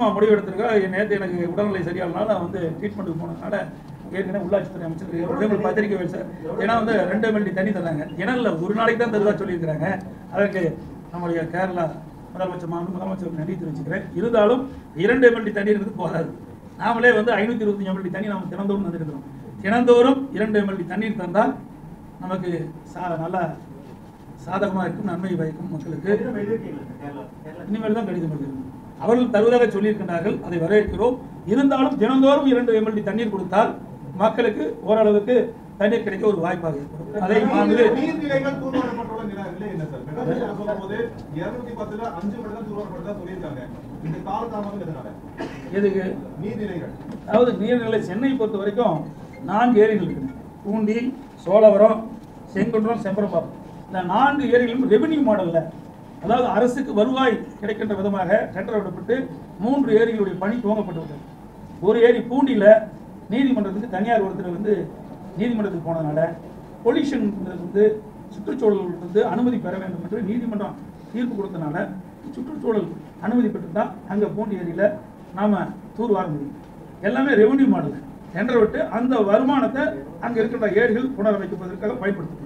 அம்மா முடிவு எடுத்திருக்கோம் என் நேற்று எனக்கு உடல்நிலை சரியானனால நான் வந்து ட்ரீட்மெண்ட்டுக்கு போனதுனால ஏற்கனவே உள்ளாட்சித்துறை அமைச்சர் பிரதமர் பத்திரிக்கை வச்சு ஏன்னா வந்து ரெண்டு மில்லி தண்ணி தந்தாங்க இனல்ல ஒரு நாளைக்கு தான் தருவதா சொல்லியிருக்கிறாங்க அதற்கு நம்முடைய கேரளா முதலமைச்சர் மாநில முதலமைச்சருக்கு நன்றி தெரிவிச்சுக்கிறேன் இருந்தாலும் இரண்டு எம்எல்டி தண்ணீர் இருந்து போதாது நாமளே வந்து ஐநூற்றி இருபத்தஞ்சு எம்எல்டி தண்ணி நம்ம தினந்தோறும் தந்துருக்கிறோம் தினந்தோறும் இரண்டு எம்எல்டி தண்ணீர் தந்தால் நமக்கு சா நல்லா சாதகமாக இருக்கும் நன்மை பயக்கும் மக்களுக்கு இனிமேல் தான் கடிதம் எழுதியிருக்கோம் அவர்கள் தருவதாக சொல்லியிருக்கின்றார்கள் அதை வரவேற்கிறோம் இருந்தாலும் தினந்தோறும் இரண்டு எம்எல்டி தண்ணீர் கொடுத்தால் மக்களுக்கு ஓரளவுக்கு தண்ணீர் கிடைக்க ஒரு வாய்ப்பாக இருக்கும் அதை மாண்பு நீர்நிலைகள் தூர்வாரப்பட்டுள்ள நிலை நிலை என்ன சார் மெட்ராஸ்ல சொல்லும்போது 210 அஞ்சு மட்டும் தான் தூர்வாரப்பட்டதா சொல்லியிருக்காங்க இந்த காலதாமதம் எதனால எதுக்கு நீர்நிலைகள் அதாவது நீர்நிலை சென்னை பொறுத்த வரைக்கும் நான்கு ஏரிகள் இருக்குது பூண்டி சோழவரம் செங்குன்றம் செம்பரம்பாக்கம் இந்த நான்கு ஏரிகளும் ரெவென்யூ மாடலில் அதாவது அரசுக்கு வருவாய் கிடைக்கின்ற விதமாக டெண்டர் விடப்பட்டு மூன்று ஏரிகளுடைய பணி துவங்கப்பட்டு விட்டது ஒரு ஏரி பூண்டியில் நீதிமன்றத்துக்கு தனியார் ஒருத்தர் வந்து நீதிமன்றத்துக்கு போனதுனால பொல்யூஷன் வந்து சுற்றுச்சூழல் வந்து அனுமதி பெற வேண்டும் என்று நீதிமன்றம் தீர்ப்பு கொடுத்தனால சுற்றுச்சூழல் அனுமதி பெற்று தான் அங்கே பூண்டி ஏரியில் நாம் தூர் வார முடியும் எல்லாமே ரெவென்யூ மாடல் டெண்டர் விட்டு அந்த வருமானத்தை அங்கே இருக்கின்ற ஏரிகள் புனரமைப்பதற்காக பயன்படுத்தணும்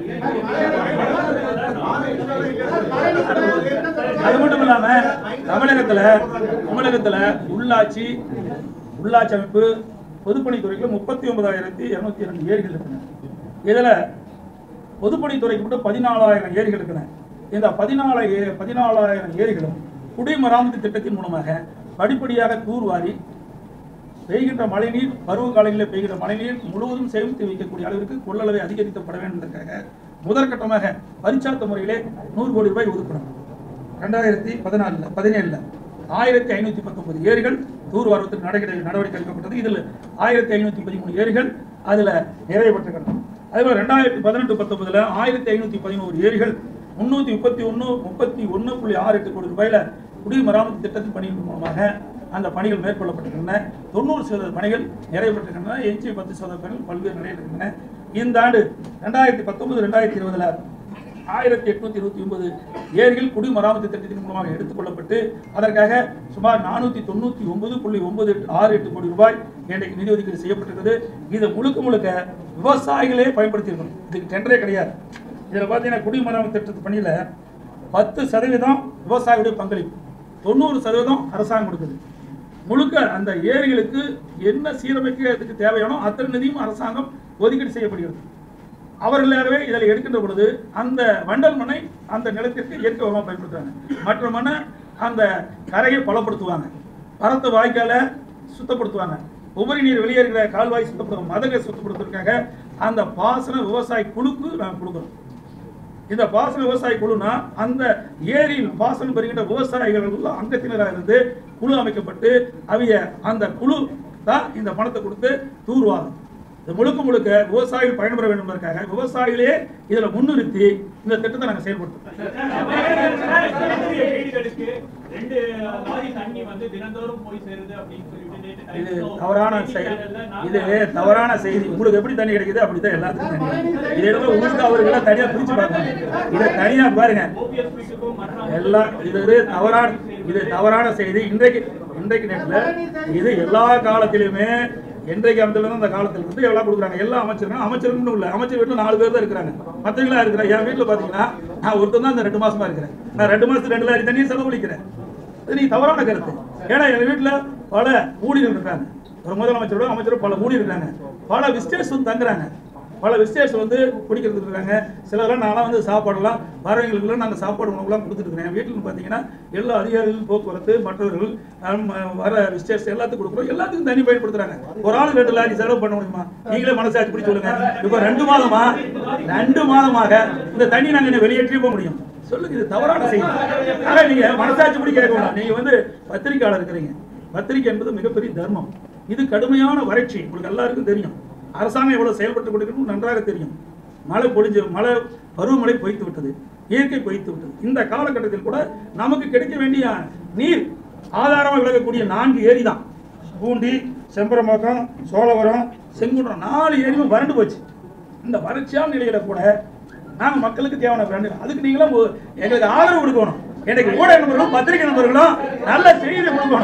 அது மட்டும் இல்லாம தமிழகத்துல தமிழகத்துல உள்ளாட்சி உள்ளாட்சி அமைப்பு பொதுப்பணித்துறைக்குள்ள முப்பத்தி ஒன்பதாயிரத்தி இருநூத்தி இரண்டு ஏரிகள் இருக்குங்க இதுல பொதுப்பணித்துறைக்கு மட்டும் பதினாலாயிரம் ஏரிகள் இருக்குங்க இந்த பதினாலாயிரம் பதினாலாயிரம் ஏரிகளும் குடிமராமத்து திட்டத்தின் மூலமாக படிப்படியாக தூர்வாரி பெய்கின்ற மழைநீர் பருவ காலங்களில் பெய்கின்ற மழைநீர் முழுவதும் சேமித்து வைக்கக்கூடிய அளவிற்கு கொள்ளளவை அதிகரிக்கப்பட வேண்டும் என்பதற்காக முதற்கட்டமாக பரிச்சார்த்த முறையிலே நூறு கோடி ரூபாய் ஒதுக்கணும் ரெண்டாயிரத்தி பதினாலில் பதினேழில் ஆயிரத்தி ஐநூற்றி பத்தொன்பது ஏரிகள் தூர்வாரத்துக்கு நடவடிக்கை நடவடிக்கை எடுக்கப்பட்டது இதில் ஆயிரத்தி ஐநூற்றி பதிமூணு ஏரிகள் அதில் நிறைவேற்றப்பட்டன அதேபோல் ரெண்டாயிரத்தி பதினெட்டு பத்தொன்பதில் ஆயிரத்தி ஐநூற்றி பதினோரு ஏரிகள் முந்நூற்றி முப்பத்தி ஒன்று முப்பத்தி ஒன்று புள்ளி ஆறு எட்டு கோடி ரூபாயில் குடிமராமத்து திட்டத்தின் பணியின் மூலமாக அந்த பணிகள் மேற்கொள்ளப்பட்டிருக்கின்றன தொண்ணூறு சதவீத பணிகள் நிறைவேற்றிருக்கின்றன எஞ்சி பத்து சதவீத பணிகள் பல்வேறு நிலையில் இருக்கின்றன இந்த ஆண்டு ரெண்டாயிரத்தி பத்தொன்பது ரெண்டாயிரத்தி இருபதுல ஆயிரத்தி எட்நூத்தி இருபத்தி ஒன்பது ஏரிகள் குடிமராமத்து திட்டத்தின் மூலமாக எடுத்துக்கொள்ளப்பட்டு அதற்காக சுமார் நானூற்றி தொண்ணூற்றி ஒன்பது புள்ளி ஒன்பது எட்டு ஆறு எட்டு கோடி ரூபாய் இன்றைக்கு நிதி ஒதுக்கீடு செய்யப்பட்டிருக்கிறது இதை முழுக்க முழுக்க விவசாயிகளே பயன்படுத்தியிருக்கணும் இதுக்கு டெண்டரே கிடையாது இதில் பார்த்தீங்கன்னா குடிமராமத்து திட்டத்து பணியில் பத்து சதவீதம் விவசாயியுடைய பங்களிப்பு தொண்ணூறு சதவீதம் அரசாங்கம் கொடுக்குது முழுக்க அந்த ஏரிகளுக்கு என்ன சீரமைக்கிறதுக்கு தேவையானோ அத்தனை நிதியும் அரசாங்கம் ஒதுக்கீடு செய்யப்படுகிறது அவர்களாகவே இதில் எடுக்கின்ற பொழுது அந்த வண்டல் மண்ணை அந்த நிலத்திற்கு இயற்கை உரமாக பயன்படுத்துறாங்க மற்ற மண்ணை அந்த கரையை பலப்படுத்துவாங்க பரத்த வாய்க்காலை சுத்தப்படுத்துவாங்க உபரி நீர் வெளியேறுகிற கால்வாய் சுத்தப்படுத்தும் மதகை சுத்தப்படுத்துறதுக்காக அந்த பாசன விவசாய குழுக்கு நாங்கள் கொடுக்குறோம் இந்த பாசன விவசாய குழுனா அந்த ஏரியில் பாசனம் பெறுகின்ற விவசாயிகள் எல்லாம் அங்கத்தினராக இருந்து குழு அமைக்கப்பட்டு அவைய அந்த குழு தான் இந்த பணத்தை கொடுத்து தூர்வாகும் இது முழுக்க முழுக்க விவசாயிகள் பயன்பெற வேண்டும் என்பதற்காக விவசாயிகளே இதில் முன்னிறுத்தி இந்த திட்டத்தை நாங்கள் செயல்படுத்துறோம் வீடுகளுக்கு ரெண்டு லாரி தண்ணி வந்து தினந்தோறும் போய் சேருது அப்படின்னு சொல்லிட்டு நேத்து இது டைம்ஸ்ல தவறான செய்தி செய்தி சேனல்ல நான் இது தவறான செய்தி உங்களுக்கு எப்படி தண்ணி கிடைக்குது அப்படிதான் எல்லாத்துக்கும் தண்ணி கிடைக்குது. இதை எடுத்து உங்களுக்கு அவர்களாம் தனியா பிரிச்சு பார்க்கணும் இதை தனியா பாருங்க ஓபிஎஸ் வீட்டுக்கும் மற்ற எல்லாம் இது ஒரு தவறான இது தவறான செய்தி இன்றைக்கு இன்றைக்கு நேரத்தில் இது எல்லா காலத்திலுமே இன்றைக்கு அமைச்சர் அந்த காலத்துல இருந்து எவ்வளவு கொடுக்குறாங்க எல்லா அமைச்சரும் அமைச்சரும் இல்ல அமைச்சர் வீட்டுல நாலு பேர் தான் இருக்கிறாங்க மற்றவங்களா இருக்கிறேன் என் வீட்டுல பாத்தீங்கன்னா நான் ஒருத்தன் தான் இந்த ரெண்டு மாசமா இருக்கிறேன் நான் ரெண்டு மாசத்துக்கு ரெண்டு லாரி தண்ணியை செலவழிக்கிறேன் இது நீ தவறான கருத்து ஏன்னா எங்க வீட்டுல பல ஊழியர்கள் இருக்காங்க ஒரு முதலமைச்சரோட அமைச்சரும் பல ஊழியர் இருக்காங்க பல விஸ்டேஷ் வந்து தங்குறாங்க பல விஸ்டேஷ் வந்து குடிக்கிறதுக்கு இருக்காங்க சிலரெல்லாம் நான்லாம் வந்து சாப்பாடுலாம் வரவங்களுக்குலாம் நாங்கள் சாப்பாடு உணவுலாம் கொடுத்துருக்குறேன் வீட்டில் பார்த்தீங்கன்னா எல்லா அதிகாரிகள் போக்குவரத்து மற்றவர்கள் ஹம், வர விஸ்டேஷ் எல்லாத்துக்கும் கொடுக்குறோம் எல்லாத்துக்கும் தண்ணி பயன்படுத்துறாங்க ஒரு ஆள் ரெண்டு லாரி செலவு பண்ண முடியுமா நீங்களே மனசாட்சி பிடிச்சி சொல்லுங்க இப்போ ரெண்டு மாதமா ரெண்டு மாதமாக இந்த தண்ணி நாங்கள் இன்னும் வெளியேற்றி போக முடியும் சொல்லுங்க இது தவறான செய்தி ஆனா நீங்க மனசாட்சி படி கேட்க வேண்டாம் நீங்க வந்து பத்திரிக்கையாளர் இருக்கிறீங்க பத்திரிக்கை என்பது மிகப்பெரிய தர்மம் இது கடுமையான வறட்சி உங்களுக்கு எல்லாருக்கும் தெரியும் அரசாங்கம் எவ்வளவு செயல்பட்டு கொண்டிருக்கணும் நன்றாக தெரியும் மழை பொழிஞ்சு மழை பருவமழை பொய்த்து விட்டது இயற்கை பொய்த்து விட்டது இந்த காலகட்டத்தில் கூட நமக்கு கிடைக்க வேண்டிய நீர் ஆதாரமாக விளக்கக்கூடிய நான்கு ஏரி தான் பூண்டி செம்பரம்பாக்கம் சோழவரம் செங்குன்றம் நாலு ஏரியும் வறண்டு போச்சு இந்த வறட்சியான நிலையில கூட நாங்க மக்களுக்கு தேவையான பிராண்டு அதுக்கு நீங்களும் ஒ- எங்களுக்கு ஆதரவு கொடுக்கணும் எனக்கு ஊடக நண்பர்களும் பத்திரிகை நண்பர்களும் நல்ல செய்தி கொடுக்கணும்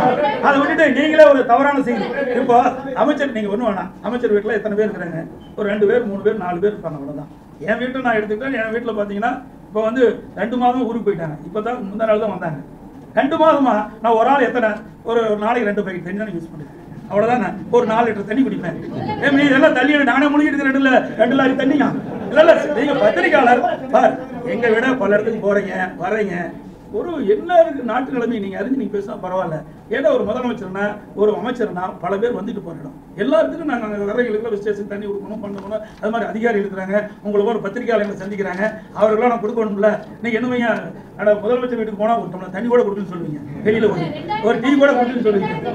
அதை விட்டுட்டு நீங்களே ஒரு தவறான செய்தி இப்போ அமைச்சர் நீங்க ஒண்ணு வேணாம் அமைச்சர் வீட்டுல எத்தனை பேர் இருக்கிறாங்க ஒரு ரெண்டு பேர் மூணு பேர் நாலு பேர் இருப்பாங்க அவ்வளவுதான் என் வீட்டை நான் எடுத்துக்கிட்டேன் என் வீட்டுல பாத்தீங்கன்னா இப்போ வந்து ரெண்டு மாதம் ஊருக்கு போயிட்டாங்க இப்பதான் முந்தா நாள் தான் வந்தாங்க ரெண்டு மாதமா நான் ஒரு ஆள் எத்தனை ஒரு ஒரு நாளைக்கு ரெண்டு பாக்கெட் தண்ணி தான் யூஸ் பண்ணுறேன் அவ்வளவுதானே ஒரு நாலு லிட்டர் தண்ணி குடிப்பேன் ஏன் நீ இதெல்லாம் தண்ணி நானே முழுகிட்டு ரெண்டு இல்ல ரெண்டு லாரி தண்ணிங்க இல்ல இல்ல நீங்க பத்திரிக்கையாளர் பார் எங்க விட பல இடத்துக்கு போறீங்க வர்றீங்க ஒரு என்ன இருக்கு நாட்டு நிலைமை நீங்க அறிஞ்சு நீங்க பேசினா பரவாயில்ல ஏன்னா ஒரு முதலமைச்சர்னா ஒரு அமைச்சர்னா பல பேர் வந்துட்டு போற இடம் எல்லாத்துக்கும் நாங்க அங்க வர்றவங்களுக்கு விசேஷம் தண்ணி கொடுக்கணும் பண்ணணும் அது மாதிரி அதிகாரி இருக்கிறாங்க உங்களுக்கு ஒரு பத்திரிகையாளர்களை சந்திக்கிறாங்க அவர்களாம் நான் கொடுக்கணும்ல நீங்க என்னமையா அட முதலமைச்சர் வீட்டுக்கு போனா ஒரு டம்ளர் தண்ணி கூட கொடுக்குன்னு சொல்லுவீங்க வெளியில ஒரு ஒரு டீ கூட கொடுக்குன்னு சொல்லுவீங்க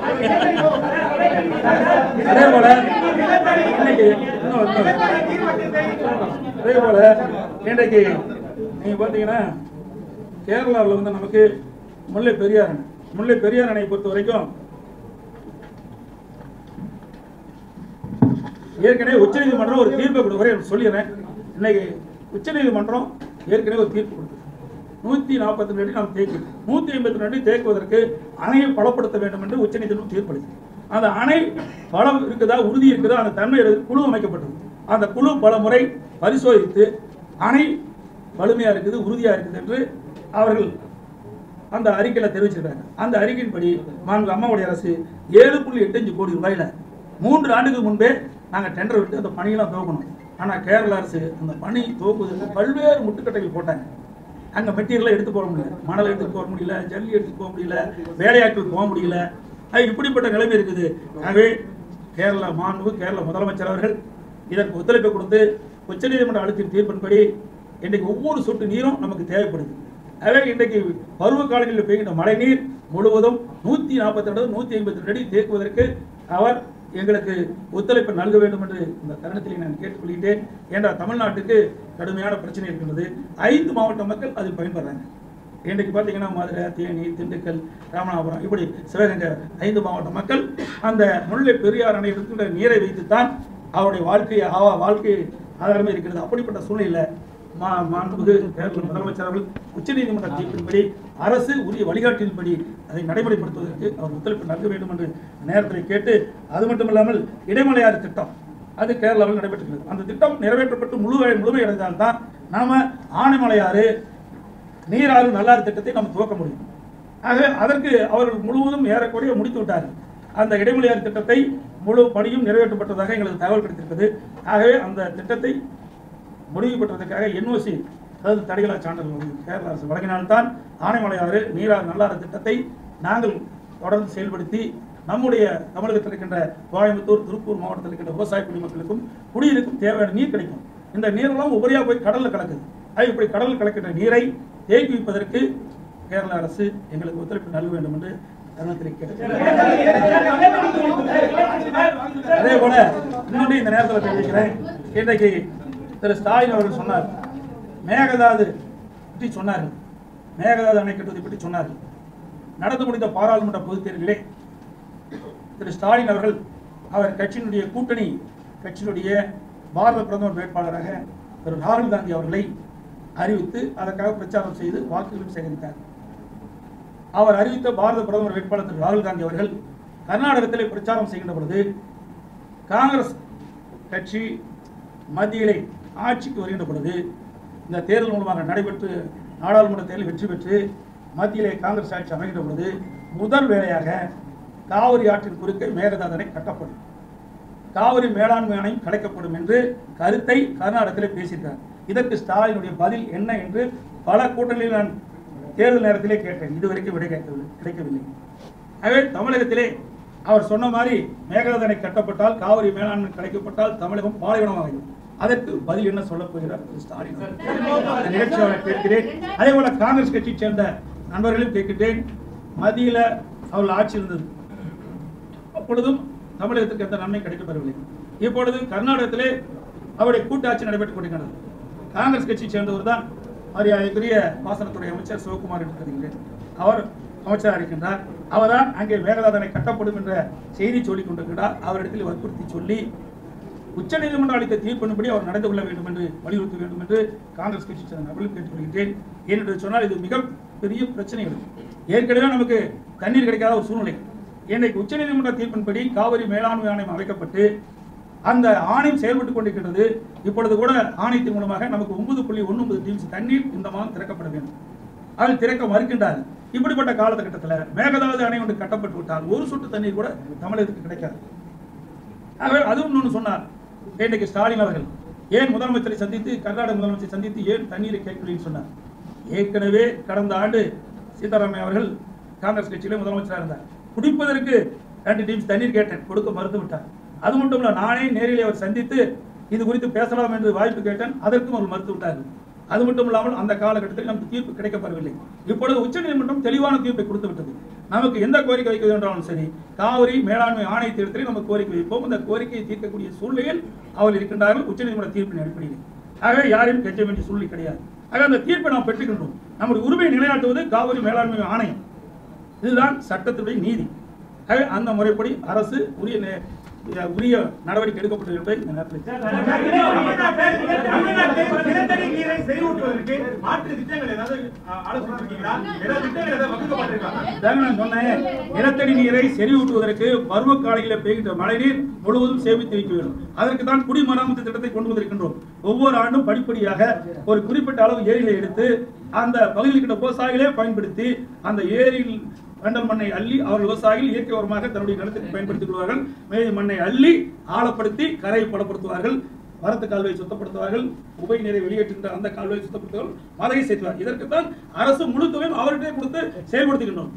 அதே போல இன்னைக்கு இன்னும் இன்னும் அதே போல இன்றைக்கு நீங்க பாத்தீங்கன்னா கேரளாவில் வந்து நமக்கு முல்லை பெரியார் அணை முல்லை பெரியார் அணையை பொறுத்த வரைக்கும் ஏற்கனவே உச்சநீதிமன்றம் ஒரு தீர்ப்பை கொடுக்குறேன் எனக்கு சொல்லிடுறேன் இன்னைக்கு உச்சநீதிமன்றம் ஏற்கனவே ஒரு தீர்ப்பு கொடுத்தது நூத்தி நாற்பத்தி ரெண்டு நாம் தேக்கி நூத்தி ஐம்பத்தி ரெண்டு தேக்குவதற்கு அணையை பலப்படுத்த வேண்டும் என்று உச்சநீதிமன்றம் தீர்ப்பளித்தது அந்த அணை பலம் இருக்குதா உறுதி இருக்குதா அந்த தன்மை இருக்குது, குழு அமைக்கப்பட்டது அந்த குழு பல முறை பரிசோதித்து அணை வலிமையா இருக்குது உறுதியா இருக்குது என்று அவர்கள் அந்த அறிக்கையில தெரிவிச்சிருக்காங்க அந்த அறிக்கையின்படி மாண்பு அம்மாவுடைய அரசு ஏழு புள்ளி எட்டஞ்சு கோடி ரூபாயில மூன்று ஆண்டுக்கு முன்பே நாங்க டெண்டர் விட்டு அந்த பணியெல்லாம் துவக்கணும் ஆனா கேரள அரசு அந்த பணி துவக்குவதற்கு பல்வேறு முட்டுக்கட்டைகள் போட்டாங்க அங்க மெட்டீரியலை எடுத்து போக முடியல மணல் எடுத்து போக முடியல ஜல்லி எடுத்து போக முடியல வேலையாட்கள் போக முடியல அது இப்படிப்பட்ட நிலைமை இருக்குது ஆகவே கேரள மாண்பு கேரள முதலமைச்சர் அவர்கள் இதற்கு ஒத்துழைப்பு கொடுத்து உச்சநீதிமன்ற அழுத்தின் தீர்ப்பின்படி இன்றைக்கு ஒவ்வொரு சொட்டு நீரும் நமக்கு தேவைப்படுது எனவே இன்றைக்கு பருவ காலங்களில் பெய்கின்ற மழை நீர் முழுவதும் நூத்தி நாற்பத்தி ரெண்டு நூத்தி ஐம்பத்தி ரெண்டு அடி தேக்குவதற்கு அவர் எங்களுக்கு ஒத்துழைப்பு நல்க வேண்டும் என்று இந்த தருணத்தில் நான் கேட்டுக்கொள்கிறேன் ஏன்னா தமிழ்நாட்டுக்கு கடுமையான பிரச்சனை இருக்கின்றது ஐந்து மாவட்ட மக்கள் அதில் பயன்படுறாங்க இன்றைக்கு பார்த்தீங்கன்னா மதுரை தேனி திண்டுக்கல் ராமநாதபுரம் இப்படி சிவகங்கை ஐந்து மாவட்ட மக்கள் அந்த முல்லை பெரியார் அணை இருக்கின்ற நீரை வைத்துத்தான் அவருடைய வாழ்க்கையை ஆவா வாழ்க்கை ஆதாரமே இருக்கிறது அப்படிப்பட்ட சூழ்நிலையில் மா மாண்புமிகு கேரள முதலமைச்சர் அவர்கள் உச்சநீதிமன்ற தீர்ப்பின்படி அரசு உரிய வழிகாட்டின்படி அதை நடைமுறைப்படுத்துவதற்கு அவர் ஒத்துழைப்பு நல்க வேண்டும் என்று நேரத்தில் கேட்டு அது மட்டுமில்லாமல் இடைமலையாறு திட்டம் அது கேரளாவில் நடைபெற்றுள்ளது அந்த திட்டம் நிறைவேற்றப்பட்டு முழு முழுமையடைந்தால்தான் நாம ஆனைமலையாறு நீராறு நல்லாறு திட்டத்தை நம்ம துவக்க முடியும் ஆக அதற்கு அவர்கள் முழுவதும் ஏறக்குறைய முடித்து விட்டார்கள் அந்த இடைமொழியார் திட்டத்தை முழு பணியும் நிறைவேற்றப்பட்டதாக எங்களுக்கு தகவல் கிடைத்திருக்கிறது ஆகவே அந்த திட்டத்தை முடிவு பெற்றதற்காக என்ஓசி அதாவது தடைகளா சான்றிதழ் வந்து கேரள அரசு வழங்கினால்தான் ஆனைமலையாறு நீராறு நல்லாறு திட்டத்தை நாங்கள் தொடர்ந்து செயல்படுத்தி நம்முடைய தமிழகத்தில் இருக்கின்ற கோயம்புத்தூர் திருப்பூர் மாவட்டத்தில் இருக்கின்ற விவசாய குடிமக்களுக்கும் குடியிருக்கும் தேவையான நீர் கிடைக்கும் இந்த நீரெல்லாம் உபரியாக போய் கடல்ல கலக்குது அது இப்படி கடலில் கலக்கின்ற நீரை தேக்கி வைப்பதற்கு கேரள அரசு எங்களுக்கு ஒத்துழைப்பு நல்க வேண்டும் என்று தருணத்தில் கேட்டுக்கிறேன் அதே போல இன்னொன்று இந்த நேரத்தில் தெரிவிக்கிறேன் இன்றைக்கு திரு ஸ்டாலின் அவர்கள் சொன்னார் மேகதாது பற்றி சொன்னார்கள் மேகதாது அணை கட்டுவதை பற்றி சொன்னார்கள் நடந்து முடிந்த பாராளுமன்ற பொதுத் தேர்தலிலே திரு ஸ்டாலின் அவர்கள் அவர் கட்சியினுடைய கூட்டணி கட்சியினுடைய பாரத பிரதமர் வேட்பாளராக திரு ராகுல் காந்தி அவர்களை அறிவித்து அதற்காக பிரச்சாரம் செய்து வாக்குகளும் சேகரித்தார் அவர் அறிவித்த பாரத பிரதமர் வேட்பாளர் திரு ராகுல் காந்தி அவர்கள் கர்நாடகத்திலே பிரச்சாரம் செய்கின்ற பொழுது காங்கிரஸ் கட்சி மத்தியிலே ஆட்சிக்கு வருகின்ற பொழுது இந்த தேர்தல் மூலமாக நடைபெற்று நாடாளுமன்ற தேர்தலில் வெற்றி பெற்று மத்தியிலே காங்கிரஸ் ஆட்சி அமைகின்ற பொழுது முதல் வேலையாக காவிரி ஆற்றின் குறுக்கே மேகதாதனை கட்டப்படும் காவிரி மேலாண்மை ஆணையம் கலைக்கப்படும் என்று கருத்தை கர்நாடகத்திலே பேசியிருக்கார் இதற்கு ஸ்டாலினுடைய பதில் என்ன என்று பல கூட்டங்களில் நான் தேர்தல் நேரத்திலே கேட்டேன் இதுவரைக்கும் விடை கிடைக்கவில்லை கிடைக்கவில்லை ஆகவே தமிழகத்திலே அவர் சொன்ன மாதிரி மேகதாதனை கட்டப்பட்டால் காவிரி மேலாண்மை கலைக்கப்பட்டால் தமிழகம் பாலைவனமாகும் அதற்கு பதில் என்ன சொல்லப் போகிறார் திரு ஸ்டாலின் அவர்கள்? இந்த நிகழ்ச்சியை அவரை கேட்கிறேன் அதே போல காங்கிரஸ் கட்சியை சேர்ந்த நண்பர்களையும் கேட்கின்றேன் மத்தியில அவர்கள் ஆட்சி இருந்தது அப்பொழுதும் தமிழகத்துக்கு எந்த நன்மை கிடைக்கப்பெறவில்லை இப்பொழுது கர்நாடகத்திலே அவருடைய கூட்டாட்சி நடைபெற்றுக் கொண்டிருக்கிறது காங்கிரஸ் கட்சியை சேர்ந்தவர் தான் மரியாதைக்குரிய பாசனத்துறை அமைச்சர் சிவகுமார் என்று கருதுகிறேன் அவர் அமைச்சராக இருக்கின்றார் அவர்தான் அங்கே மேகதாதனை கட்டப்படும் என்ற செய்தி சொல்லிக் கொண்டிருக்கிறார் அவரிடத்தில் வற்புறுத்தி சொல்லி உச்சநீதிமன்றம் அளித்த தீர்ப்பின்படி அவர் நடந்து கொள்ள வேண்டும் என்று வலியுறுத்த வேண்டும் என்று காங்கிரஸ் கட்சி சேர்ந்த நபர்களும் கேட்டுக்கொள்கின்றேன் ஏனென்று சொன்னால் இது மிகப்பெரிய பிரச்சனைகள் ஏற்கனவே நமக்கு தண்ணீர் கிடைக்காத ஒரு சூழ்நிலை இன்னைக்கு உச்சநீதிமன்ற தீர்ப்பின்படி காவிரி மேலாண்மை ஆணையம் அமைக்கப்பட்டு அந்த ஆணையம் செயல்பட்டுக் கொண்டிருக்கிறது இப்பொழுது கூட ஆணையத்தின் மூலமாக நமக்கு ஒன்பது புள்ளி ஒன்று ஒன்பது டிஎம்சி தண்ணீர் இந்த மாதம் திறக்கப்பட வேண்டும் அதில் திறக்க மறுக்கின்றார்கள் இப்படிப்பட்ட காலகட்டத்தில் மேகதாது அணை ஒன்று கட்டப்பட்டு விட்டால் ஒரு சொட்டு தண்ணீர் கூட தமிழகத்துக்கு கிடைக்காது ஆகவே அதுவும் ஒன்று சொன்னார் இன்றைக்கு ஸ்டாலின் அவர்கள் ஏன் முதலமைச்சரை சந்தித்து கர்நாடக முதலமைச்சரை சந்தித்து ஏன் தண்ணீரை கேட்கவில்லைன்னு சொன்னார் ஏற்கனவே கடந்த ஆண்டு சீதாராமையா அவர்கள் காங்கிரஸ் கட்சியிலே முதலமைச்சராக இருந்தார் குடிப்பதற்கு ரெண்டு டீம்ஸ் தண்ணீர் கேட்டேன் கொடுக்க மறுத்து விட்டார் அது மட்டும் இல்ல நானே நேரிலே அவர் சந்தித்து இது குறித்து பேசலாம் என்று வாய்ப்பு கேட்டேன் அதற்கும் அவர் மறுத்து விட்டார்கள் அது மட்டும் இல்லாமல் அந்த காலகட்டத்தில் நமக்கு தீர்ப்பு கிடைக்கப்பெறவில்லை இப்பொழுது உச்சநீதிமன்றம் தெளிவான தீர்ப்பை கொடுத்து விட்டது நமக்கு எந்த கோரிக்கை வைக்க வேண்டாலும் சரி காவிரி மேலாண்மை ஆணையத்திடத்திலே நம்ம கோரிக்கை வைப்போம் அந்த கோரிக்கையை தீர்க்கக்கூடிய சூழ்நிலையில் அவர்கள் இருக்கின்றார்கள் உச்சநீதிமன்ற தீர்ப்பின் அடிப்படையில் ஆகவே யாரையும் கெஞ்ச வேண்டிய சூழ்நிலை கிடையாது ஆக அந்த தீர்ப்பை நாம் பெற்றுக்கின்றோம் நம்முடைய உரிமையை நிலைநாட்டுவது காவிரி மேலாண்மை ஆணையம் இதுதான் சட்டத்துடைய நீதி ஆகவே அந்த முறைப்படி அரசு உரிய நே- உரிய நடவடிக்கை எடுக்கப்பட்டது என்பதை இந்த நேரத்தில் தமிழ்நாட்டில் நிலத்தடி நீரை செறிவூட்டுவதற்கு மாற்று திட்டங்கள் ஏதாவது அஹ், ஆலோசிச்சிருக்கீங்களா ஏதாவது திட்டங்கள் ஏதாவது வகுக்கப்பட்டிருக்காங்க இதாங்க நான் சொன்னேன் நிலத்தடி நீரை செறிவூட்டுவதற்கு பருவக்காலையில பெய்கின்ற மழைநீர் முழுவதும் சேமித்து வைக்க வேண்டும் அதற்கு தான் குடிமராமத்து திட்டத்தை கொண்டு வந்திருக்கின்றோம் ஒவ்வொரு ஆண்டும் படிப்படியாக ஒரு குறிப்பிட்ட அளவு ஏரிகளை எடுத்து அந்த பகுதியில் இருக்கின்ற விவசாயிகளே பயன்படுத்தி அந்த ஏரியில் வண்டல் மண்ணை அள்ளி அவர் விவசாயிகள் இயற்கை உரமாக தன்னுடைய நிலத்துக்கு பயன்படுத்திக் கொள்வார்கள் மேலும் மண்ணை அள்ளி ஆழப்படுத்தி கரையை பலப்படுத்துவார்கள் வரத்து கால்வாயை சுத்தப்படுத்துவார்கள் உபை நீரை வெளியேற்றுகின்ற அந்த கால்வாயை சுத்தப்படுத்துவார்கள் மதையை சேர்த்துவார் இதற்கு தான் அரசு முழு தொகையும் அவர்கிட்டே கொடுத்து செயல்படுத்துகின்றோம்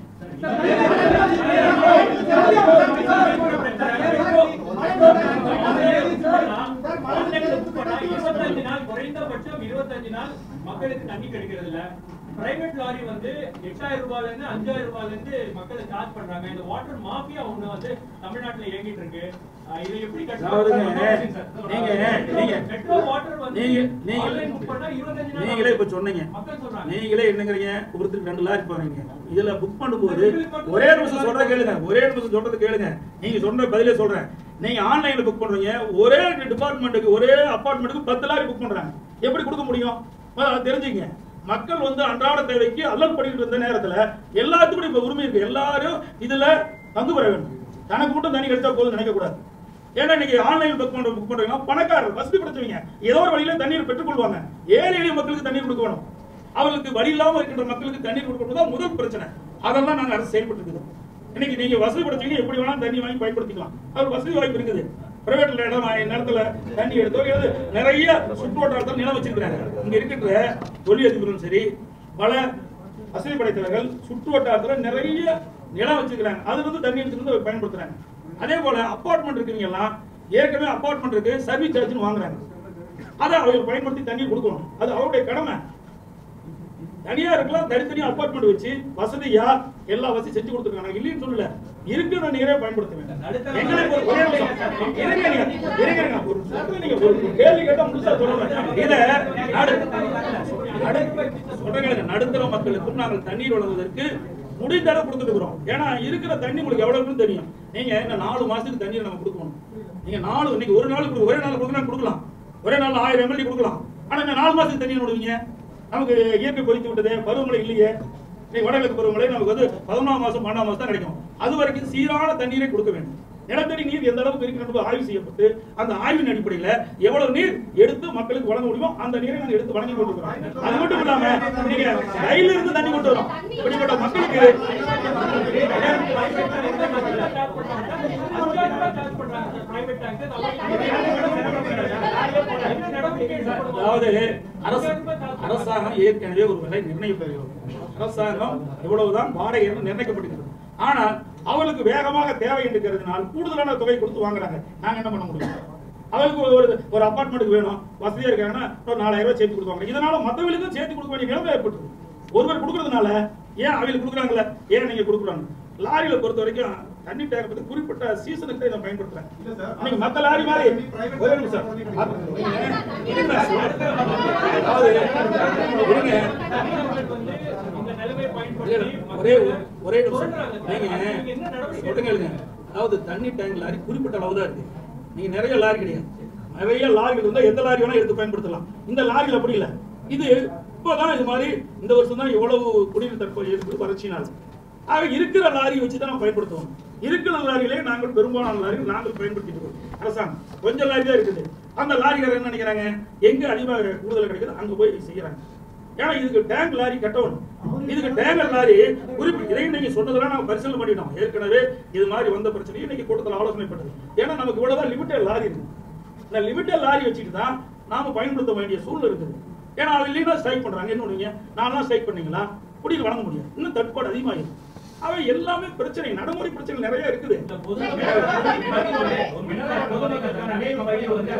இருபத்தஞ்சு நாள் குறைந்தபட்சம் இருபத்தஞ்சு நாள் மக்களுக்கு தண்ணி கிடைக்கிறது இல்ல பிரைவேட் லாரி வந்து எட்டாயிரம் ரூபாய்ல இருந்து அஞ்சாயிரம் ரூபாய்ல இருந்து மக்களை சார்ஜ் பண்றாங்க இந்த வாட்டர் மாஃபியா ஒண்ணு வந்து தமிழ்நாட்டுல இயங்கிட்டு இருக்கு அஹ் இதை எப்படி அதாவதுங்க, நீங்க- நீங்க- பெட்ரோல் வாட்டர் வந்து நீங்க- நீங்க- ஆன்லைன் புக் பண்ணா இருபத்தஞ்சு நாள் நீங்களே இப்ப சொன்னீங்க மக்கள் சொல்றாங்க நீங்களே என்னங்கிறீங்க ஒருத்தருக்கு ரெண்டு லாரி போறீங்க இதுல புக் பண்ணும்போது ஒரே நிமிஷம் சொல்றத கேளுங்க ஒரே நிமிஷம் சொல்றது கேளுங்க நீங்க சொன்ன பதிலே சொல்றேன் நீங்க ஆன்லைன்ல புக் பண்றீங்க ஒரே டிபார்ட்மெண்ட்டுக்கு ஒரே அபார்ட்மெண்ட்டுக்கு பத்து லாரி புக் பண்றாங்க எப்படி கொடுக்க முடியும் முதல்ல அதை தெரிஞ்சுங்க மக்கள் வந்து அன்றாட தேவைக்கு அல்லல் பண்ணிட்டு இருந்த நேரத்துல எல்லாத்துக்கும் இப்ப உரிமை இருக்கு எல்லாரும் இதுல பங்கு பெற வேண்டும் தனக்கு மட்டும் தண்ணி கிடைச்சா போதும் நினைக்க கூடாது ஏன்னா இன்னைக்கு ஆன்லைன் புக் பண்ற புக் பண்றீங்கன்னா பணக்காரர் வசதி படைச்சவங்க ஏதோ ஒரு வழியில தண்ணீர் பெற்றுக்கொள்வாங்க ஏழை எளிய மக்களுக்கு தண்ணீர் கொடுக்க வேணும் அவர்களுக்கு வழி இல்லாம இருக்கின்ற மக்களுக்கு தண்ணீர் கொடுக்கறது தான் முதல் பிரச்சனை அதெல்லாம் நாங்க அரசு செயல்பட்டு இருக்கோம் இன்னைக்கு நீங்க வசதி படைச்சவங்க எப்படி வேணாலும் தண்ணி வாங்கி பயன்படுத்திக்கலாம் அது வசதி வாய்ப்பு இருக்குது பிரைவேட்ல இடம் வாங்கி நேரத்துல தண்ணி எடுத்தோ இல்ல நிறைய சுற்று வட்டாரத்தில் நிலம் வச்சிருக்கிறாங்க இங்க இருக்கின்ற தொழில் அதிபர்களும் சரி பல வசதி படைத்தவர்கள் சுற்று வட்டாரத்துல நிறைய நிலம் வச்சிருக்கிறாங்க அதுல இருந்து தண்ணி எடுத்துட்டு வந்து பயன்படுத்துறாங்க அதே போல அப்பார்ட்மெண்ட் இருக்கவங்க எல்லாம் ஏற்கனவே அப்பார்ட்மெண்ட் இருக்கு சர்வீஸ் சார்ஜ்னு வாங்குறாங்க அதை அவர்கள் பயன்படுத்தி தண்ணி கொடுக்கணும் அது அவருடைய கடமை தனியாருக்குலாம் தனித்தனியா அப்பார்ட்மெண்ட் வச்சு வசதியா எல்லா வசதி செஞ்சு கொடுத்துருக்காங்க இல்லைன்னு சொல்லல இருக்கிற நீரே பயன்படுத்த வேண்டும் எங்களை பொறுத்த- ஒரே நிமிஷம். இருங்க நீங்க, இருங்க இருங்க. ஒரு சொல்றது நீங்க ஒரு ஒரு கேள்வி கேட்டா முழுசா சொல்லுங்க இத நடு- நடு- சொல்றேன் கேளுங்க. நடுத்தர மக்களுக்கும் நாங்கள் தண்ணீர் வழங்குவதற்கு முடிந்த அளவு கொடுத்துட்டு இருக்கிறோம் ஏன்னா இருக்கிற தண்ணி உங்களுக்கு எவ்வளவுன்னு தெரியும் நீங்க இந்த நாலு மாசத்துக்கு தண்ணீர் நம்ம கொடுக்கணும் நீங்க நாலு இன்னைக்கு ஒரு நாள் ஒரே நாள் கொடுக்கலாம் கொடுக்கலாம் ஒரே நாள் ஆயிரம் எம்எல்ஏ கொடுக்கலாம் ஆனா இந்த நாலு மாசத்துக்கு தண்ணீர் விடுவீங்க நமக்கு இயற்கை கொதித்து விட்டது பருவமழை இல்லையே இன்னைக்கு வடகிழக்கு பருவமழை நமக்கு வந்து பதினொன்றாம் மாசம் பன்னெண்டாம் மாசம் தான் கிடைக்கும் அது வரைக்கும் சீரான தண்ணீரை கொடுக்க வேண்டும் நிலத்தடி நீர் எந்த அளவுக்கு இருக்கிறது ஆய்வு செய்யப்பட்டு அந்த ஆய்வின் அடிப்படையில் எவ்வளவு நீர் எடுத்து மக்களுக்கு வழங்க முடியுமோ அந்த நீரை நாங்கள் எடுத்து வழங்கி கொண்டிருக்கிறோம் அது மட்டும் இல்லாம நீங்க ரயில இருந்து தண்ணி கொண்டு வரோம் இப்படிப்பட்ட மக்களுக்கு அதாவது அரசு அரசாங்கம் ஏற்கனவே ஒரு விலை நிர்ணயிப்பது அரசாங்கம் இவ்வளவுதான் வாடகை என்று நிர்ணயிக்கப்பட்டிருக்கிறது ஆனால் அவர்களுக்கு வேகமாக தேவை என்றுக்கிறதுனால் கூடுதலான தொகை கொடுத்து வாங்குறாங்க நாங்க என்ன பண்ண முடியும் அவருக்கு ஒரு ஒரு அபார்ட்மெண்ட்டுக்கு வேணும் வசதியா இருக்காங்கன்னா ஒரு நாலாயிரம் ரூபாய் சேர்த்து கொடுப்பாங்க இதனால மத்தவங்களுக்கும் சேர்த்து கொடுக்க வேண்டிய நிலைமை ஏற்பட்டு ஒருவர் கொடுக்கறதுனால ஏன் அவங்களுக்கு கொடுக்குறாங்கல்ல ஏன் நீங்க கொடுக்குறாங்க லாரியில பொறுத்த வரைக்கும் தண்ணி டேங்க் பத்தி குறிப்பிட்ட சீசனுக்கு இதை பயன்படுத்துறாங்க இல்ல சார். நீங்க மத்த லாரி மாதிரி ஒரே நிமிஷம் அது- இருங்க. அதாவது, இருங்க. ஒரே ஒரே நிமிஷம் நீங்க சொல்லுங்க கேளுங்க. அதாவது தண்ணி டேங்க் லாரி குறிப்பிட்ட அளவு தான் இருக்கு நீங்க நிறைய லாரி கிடையாது நிறைய லாரிகள் இருந்தா எந்த லாரி வேணா எடுத்து பயன்படுத்தலாம் இந்த லாரிகள் அப்படி இல்ல இது இப்போதான் இது மாதிரி இந்த வருஷம் தான் இவ்வளவு குடிநீர் தற்போது இருக்குது வறட்சினால் ஆக இருக்கிற லாரியை வச்சு தான் நம்ம பயன்படுத்துவோம் இருக்கிற லாரியிலே நாங்கள் பெரும்பாலான லாரிகள் நாங்கள் பயன்படுத்திட்டு இருக்கோம் அரசாங்கம் கொஞ்சம் லாரி தான் இருக்குது அந்த லாரிக்காரர் என்ன நினைக்கிறாங்க எங்க அதிகமாக கூடுதல் கிடைக்குது அங்க போய் செய்யறாங்க ஏன்னா இதுக்கு டேங்க் லாரி கட்டணும் இதுக்கு டேங்கர் லாரி குறிப்பிட்டு இதையும் நீங்க சொன்னதெல்லாம் நாங்க பரிசீலனை பண்ணிட்டோம் ஏற்கனவே இது மாதிரி வந்த பிரச்சனையும் இன்னைக்கு கூட்டத்தில் ஆலோசனை பண்ணது ஏன்னா நமக்கு இவ்வளவுதான் லிமிட்டட் லாரி இருக்கு இந்த லிமிட்டட் லாரி வச்சுட்டு தான் நாம பயன்படுத்த வேண்டிய சூழ்நிலை இருக்குது ஏன்னா அது இல்லைன்னா ஸ்ட்ரைக் பண்றாங்க என்ன பண்ணுவீங்க நான்லாம் ஸ்ட்ரைக் பண்ணீங்களா குடியில் வழங்க முடியும் இன்னும் தட்டுப்பாடு அதிகமாகிடும் அவை எல்லாமே பிரச்சனை நடைமுறை பிரச்சனை நிறைய இருக்குது இந்த பொதுமக்கள் பொதுமக்களுக்கான நினைவு வழி வந்து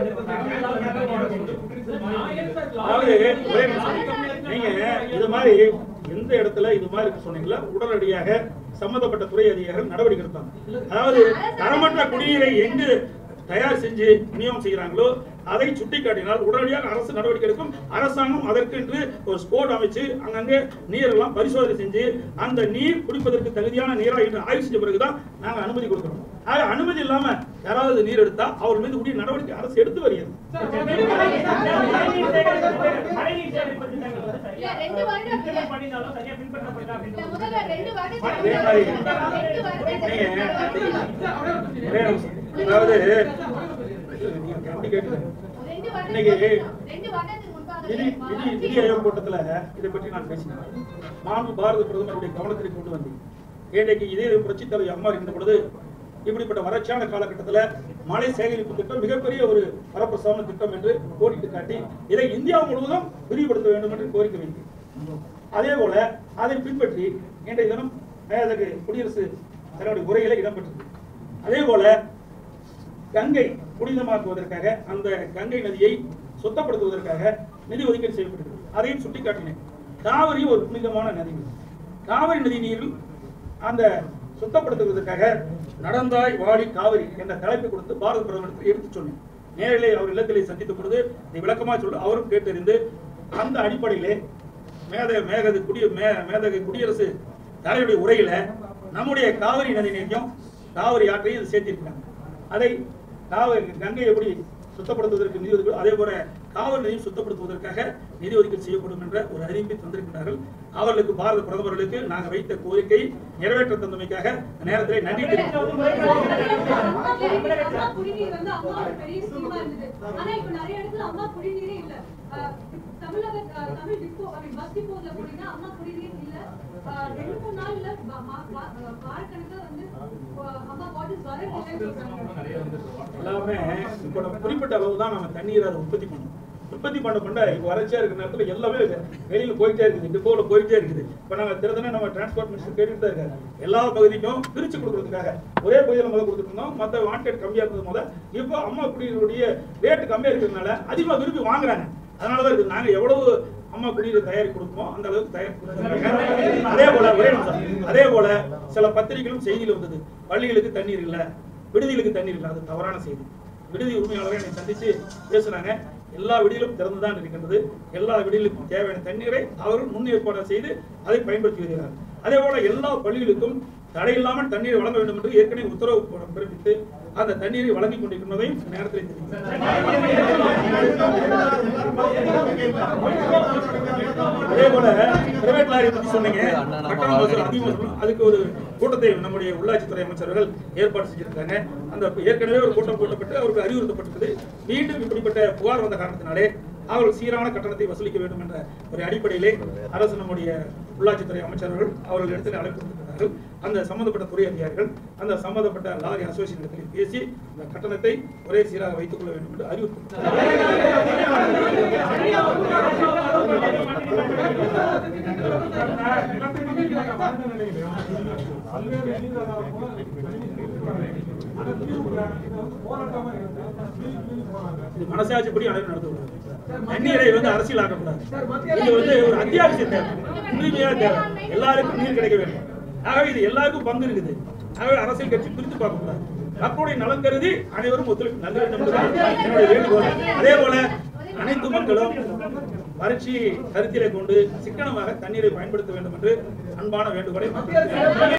அதாவது ஒரே நிமிஷம். நீங்க இது மாதிரி எந்த இடத்துல இது மாதிரி இருக்கு சொன்னீங்களா உடனடியாக சம்பந்தப்பட்ட துறை அதிகாரிகள் நடவடிக்கை எடுத்தாங்க அதாவது தரமற்ற குடிநீரை எங்கு தயார் செஞ்சு விநியோகம் செய்கிறாங்களோ அதை சுட்டிக்காட்டினால் உடனடியாக அரசு நடவடிக்கை எடுக்கும் அரசாங்கம் அதற்கென்று ஒரு ஸ்கோட் அமைச்சு அங்கங்கே நீரெல்லாம் பரிசோதனை செஞ்சு அந்த நீர் குடிப்பதற்கு தகுதியான நீரா என்று ஆய்வு செஞ்ச பிறகுதான் நாங்க அனுமதி கொடுக்கிறோம் ஆக அனுமதி இல்லாம யாராவது நீர் எடுத்தா அவர் மீது உரிய நடவடிக்கை அரசு எடுத்து வருகிறது இல்ல, ரெண்டு வருடம் இல்ல. இல்ல, முதல்ல ரெண்டு வருடம் அதே மாதிரி ரெண்டு வருடம் நீங்க ஒரே நிமிஷம். அதாவது நீங்க அப்படி கேட்கல. ரெண்டு வருடம் இன்னைக்கு ரெண்டு வருடத்துக்கு நிதி நிதி நிதி முன்பாக ஆயோக் கூட்டத்துல இதை பற்றி நான் பேசினேன் மாண்பு பாரத பிரதமருடைய கவனத்திற்கு கொண்டு வந்தேன் இன்றைக்கு இதே புரட்சி தலைவர் அம்மா இருந்த பொழுது இப்படிப்பட்ட வறட்சியான காலகட்டத்துல மழை சேகரிப்பு திட்டம் மிகப்பெரிய ஒரு வரப்பிரசாதன திட்டம் என்று கோடிட்டு காட்டி இதை இந்தியா முழுவதும் விரிவுபடுத்த வேண்டும் என்று கோரிக்கை வைத்தேன் அதே போல அதை பின்பற்றி இன்றைய தினம் மேதகு குடியரசு தலைவருடைய உரையில இடம்பெற்றது அதே போல கங்கை புனிதமாக்குவதற்காக அந்த கங்கை நதியை சுத்தப்படுத்துவதற்காக நிதி ஒதுக்கீடு செய்யப்பட்டிருக்கிறது அதையும் சுட்டிக்காட்டினேன் காவிரி ஒரு புனிதமான நதி காவிரி நதி நீரில் அந்த சுத்தப்படுத்துவதற்காக நடந்தாய் வாடி காவிரி என்ற தலைப்பை கொடுத்து பாரத பிரதமருக்கு எடுத்து சொன்னேன் நேரிலே அவர் இல்லத்திலே சந்தித்த பொழுது நீ விளக்கமா சொல்லு அவரும் கேட்டறிந்து அந்த அடிப்படையிலே மேத மேகது குடிய மே மேதகு குடியரசு தலைவருடைய உரையில நம்முடைய காவிரி நதி நீரையும் காவிரி ஆற்றையும் இது சேர்த்திருக்கிறாங்க அதை காவிரி கங்கை எப்படி சுத்தப்படுத்துவதற்கு நிதி ஒதுக்கீடு அதே போல காவிரி நதியும் சுத்தப்படுத்துவதற்காக நிதி ஒதுக்கீடு செய்யப்படும் என்ற ஒரு அறிவிப்பை தந்திருக்கிறார்கள் அவர்களுக்கு பாரத பிரதமர்களுக்கு நாங்கள் வைத்த கோரிக்கை நிறைவேற்ற தந்தமைக்காக இந்த நேரத்திலே நன்றி தெரிவிக்கிறோம் அம்மா குடிநீர் வந்து அம்மா ஒரு பெரிய ஸ்கீமா இருந்தது ஆனா இப்ப நிறைய இடத்துல அம்மா குடிநீரே இல்ல அஹ் தமிழக அஹ் Tamil depot I mean bus டிப்போல போனீங்கன்னா அம்மா குடிநீர் இல்ல அஹ் ரெண்டு மூணு நாள்ல வா- மா- வா- அஹ் வாரக்கணக்கா வந்து அஹ் அம்மா பாட்டில்ஸ் வர இல்லைன்னு சொல்றாங்க எல்லாமே இப்போ நம்ம குறிப்பிட்ட அளவு தான் நம்ம தண்ணீரை அதை உற்பத்தி பண்ணணும் உற்பத்தி பண்ண பண்ண இப்போ வறட்சியா இருக்கிற நேரத்தில் எல்லாமே வெளியில போயிட்டே இருக்குது டிப்போல போயிட்டே இருக்குது இப்போ நம்ம திறந்தனே நம்ம டிரான்ஸ்போர்ட் மினிஸ்டர் கேட்டுட்டு தான் இருக்காரு எல்லா பகுதிக்கும் பிரிச்சு கொடுக்கறதுக்காக ஒரே பகுதியில் முதல்ல கொடுத்துட்டு இருந்தோம் மற்ற வாண்டட் கம்மியா இருந்தது முதல் இப்போ அம்மா குடிநீருடைய ரேட்டு கம்மியா இருக்கிறதுனால அதிகமாக விரும்பி வாங்குறாங்க அதனால தான் இருக்குது நாங்கள் எவ்வளவு அம்மா குடிநீர் தயாரி கொடுப்போம் அந்த அளவுக்கு தயாரி கொடுத்துருக்காங்க அதே போல ஒரே நிமிஷம் அதே போல சில பத்திரிகைகளும் செய்தியில் வந்தது பள்ளிகளுக்கு தண்ணீர் இல்லை விடுதிகளுக்கு தண்ணீர் இல்லை அது தவறான செய்தி விடுதி உரிமையாளரை என்னை சந்திச்சு பேசுனாங்க எல்லா விடுதிகளும் திறந்துதான் இருக்கின்றது எல்லா விடுதிகளுக்கும் தேவையான தண்ணீரை அவர்கள் முன் ஏற்பாடு செய்து அதை பயன்படுத்தி வருகிறார் அதே போல எல்லா பள்ளிகளுக்கும் தடையில்லாமல் தண்ணீரை வழங்க வேண்டும் என்று ஏற்கனவே உத்தரவு ப- பிறப்பித்து அந்த தண்ணீரை வழங்கிக் கொண்டிருக்கின்றதையும் இந்த நேரத்தில் தெரிவிக்கிறேன். அதே போல பிரைவேட் லாரி பத்தி சொன்னீங்க கட்டணம் வசூல் அதிகமா சொல்லணும். அதுக்கு ஒரு கூட்டத்தை நம்முடைய உள்ளாட்சித்துறை அமைச்சர்கள் ஏற்பாடு செஞ்சிருக்காங்க அந்த ஏற்கனவே ஒரு கூட்டம் கூட்டப்பட்டு அவருக்கு அறிவுறுத்தப்பட்டிருக்குது மீண்டும் இப்படிப்பட்ட புகார் வந்த காரணத்தினாலே அவர்கள் சீரான கட்டணத்தை வசூலிக்க வேண்டும் என்ற ஒரு அடிப்படையிலே அரசு நம்முடைய உள்ளாட்சித்துறை அமைச்சர்கள் அவர்கள் இடத்தில் அழைப்பு கொடுத்திருக்கிறார்கள் அந்த சம்பந்தப்பட்ட துறை அதிகாரிகள் அந்த சம்பந்தப்பட்ட லாரி அசோசியேஷன் இடத்தில் பேசி இந்த கட்டணத்தை ஒரே சீராக வைத்துக் கொள்ள வேண்டும் என்று இது மனசாட்சிப்படி அனைவரும் நடத்தக்கூடாது தண்ணீரை வந்து அரசியல் ஆக்கக்கூடாது இது வந்து ஒரு அத்தியாவசிய தேவை உரிமையான தேவை எல்லாருக்கும் நீர் கிடைக்க வேண்டும் ஆகவே இது எல்லாருக்கும் பங்கு இருக்குது ஆகவே அரசியல் கட்சி பிரித்து பார்க்கக்கூடாது மக்களுடைய நலன் கருதி அனைவரும் ஒத்துழைப்பு நல்ல வேண்டும் என்பதுதான் என்னுடைய வேண்டுகோள் அதே போல அனைத்து மக்களும் வறட்சியை கருத்திலே கொண்டு சிக்கனமாக தண்ணீரை பயன்படுத்த வேண்டும் என்று அன்பான வேண்டுகோளை